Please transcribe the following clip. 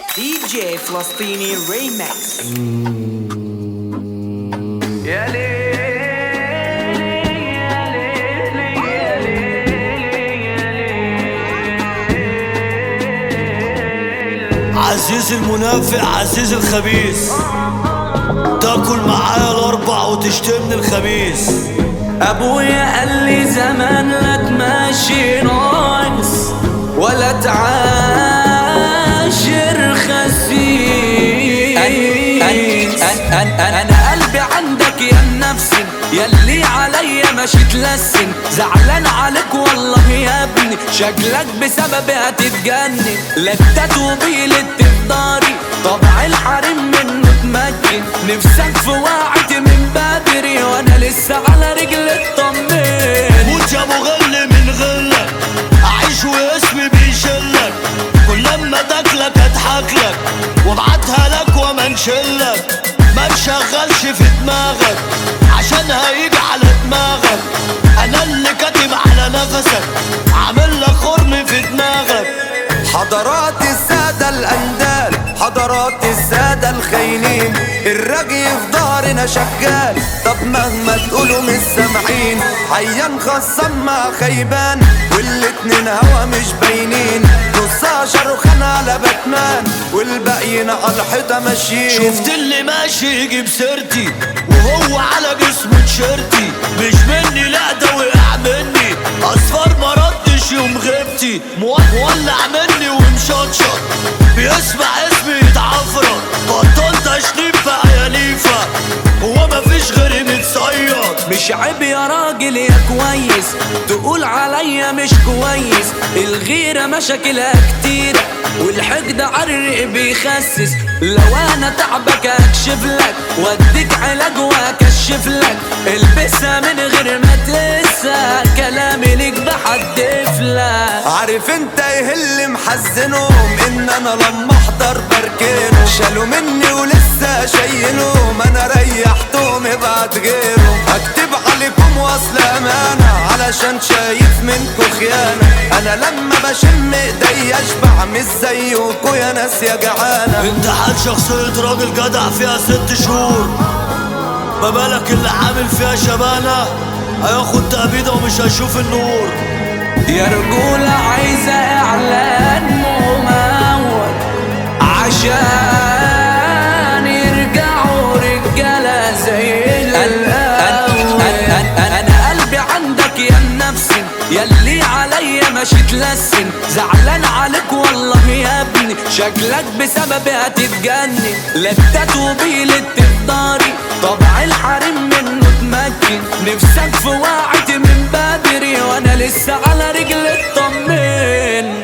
دي جي فلسطيني ريمكس يا ليل يا ليل يا ليل عزيز المنافق عزيز الخبيث تاكل معايا الاربع وتشتمني الخميس ابويا قال لي زمان لا تمشي ناقص ولا تعاشر خسيس انا انا انا قلبي عندك يا نفسي ياللي عليا مش تلسن زعلان عليك والله يا ابني شكلك بسببي هتتجنن لا التاتوبي للتفضاري طبع الحريم منه تمكن نفسك في وعدي من بدري وانا لسه على رجل اطمن موت يا مغل من غلك اعيش واسمي بيشلك كل لما تاكلك اضحك لك وابعتها لك وما نشلك ما نشغلش في دماغك عشان هيجي على دماغك انا اللي كاتب على نفسك عامل لك خرم في دماغك حضرات السادة الأندال حضرات السادة الخاينين الرجي في ظهرنا شغال طب مهما تقولوا مش سامعين عيان خصم مع خيبان والاتنين هوا مش باينين نصها شاروخان على باتمان والباقيين على الحيطة ماشيين شفت اللي ماشي يجيب سيرتي وهو على جسمه تيشيرتي مش مني لا ده وقع مني اصفر ما ردش يوم غبتي مو- مولع مني ومشطشط بيسمع اسمي يتعفرط بطل تشنيف بقى يا ليفا هو مفيش غيري متصيد مش عيب يا راجل يا كويس تقول عليا مش كويس الغيرة مشاكلها كتيرة والحقد عرق بيخسس لو انا تعبك اكشف لك واديك علاج واكشف لك البسها من غير ما تنسى كلامي ليك بحدف لك عارف انت ايه اللي محزنهم ان انا لما احضر بركنهم شالوا مني ولسه شايلهم انا ريحتهم ابعت غيرهم هكتب عليكم وصل امانه علشان شايف منكم خيانه انا لما بشم ايدي اشبع مش زيكوا يا ناس يا جعانه انت حال شخصية راجل جدع فيها ست شهور ما بالك اللي عامل فيها شبانة هياخد تأبيدة ومش هيشوف النور يا رجولة عايزة إعلان ممول عشان يرجعوا رجالة زي الأول أنا قلبي عندك يا نفسي ياللي عليا مش تلسن زعلان عليك والله يا ابني شكلك بسببي هتتجنن لا التاتوبي للتفضاري طبع الحريم منه تمكن نفسك في وعدي من بدري وانا لسه على رجل اطمن